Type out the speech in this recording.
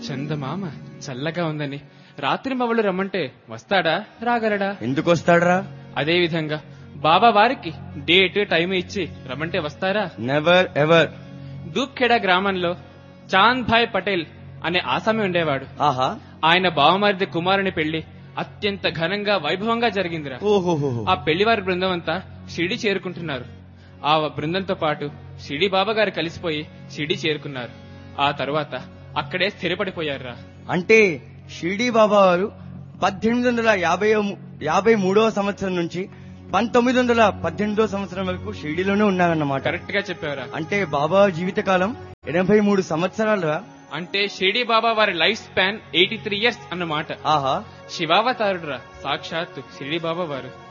చందమామ చల్లగా ఉందని రాత్రి మవళ్ళు రమ్మంటే వస్తాడా రాగలడా ఎందుకు వస్తాడరా అదే విధంగా బాబా వారికి డేట్ టైం ఇచ్చి రమ్మంటే వస్తారా నెవర్ ఎవర్ దూప్ఖేడా గ్రామంలో చాంద్ భాయ్ పటేల్ అనే ఆసామి ఉండేవాడు ఆహా ఆయన బావమరిది కుమారుని పెళ్లి అత్యంత ఘనంగా వైభవంగా జరిగిందిరా ఓహోహో ఆ పెళ్లివారి బృందం అంతా షిరిడి చేరుకుంటున్నారు ఆ బృందంతో పాటు షిరిడి బాబా గారు కలిసిపోయి షిరిడి చేరుకున్నారు ఆ తరువాత అక్కడే స్థిరపడిపోయారురా అంటే షిర్డీ బాబా వారు పద్దెనిమిది వందల యాభై యాభై మూడవ సంవత్సరం నుంచి పంతొమ్మిది వందల పద్దెనిమిదవ సంవత్సరం వరకు షిర్డీలోనే ఉన్నారన్నమాట కరెక్ట్ గా చెప్పావురా అంటే బాబా జీవితకాలం ఎనభై మూడు సంవత్సరాలుగా అంటే షిరిడి బాబా వారి life span eighty three years అన్నమాట ఆహా శివావతారుడురా సాక్షాత్తు షిరిడి బాబా వారు